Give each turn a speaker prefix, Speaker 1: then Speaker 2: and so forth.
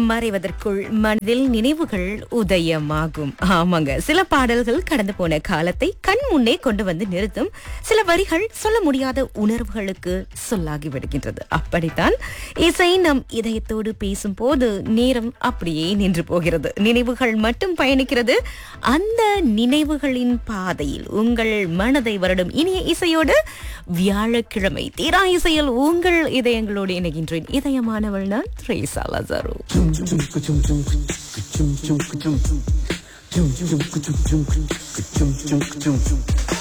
Speaker 1: மறைவதற்குள் மனதில் நினைவுகள் உதயமாகும் ஆமாங்க சில பாடல்கள் கடந்து போன காலத்தை கண் முன்னே கொண்டு வந்து நிறுத்தும் சில வரிகள் சொல்ல முடியாத உணர்வுகளுக்கு சொல்லாகி விடுகின்றது அப்படித்தான் இசை நம் இதயத்தோடு பேசும் போது நேரம் அப்படியே நின்று போகிறது நினைவுகள் மட்டும் பயணிக்கிறது அந்த நினைவுகளின் பாதையில் உங்கள் மனதை வருடும் இனிய இசையோடு வியாழக்கிழமை தீரா இசையில் உங்கள் இதயங்களோடு இணைகின்றேன் இதயமானவள் நான் Theresa Lazaro
Speaker 2: Chum chum chum chum chum chum chum chum chum chum chum chum chum chum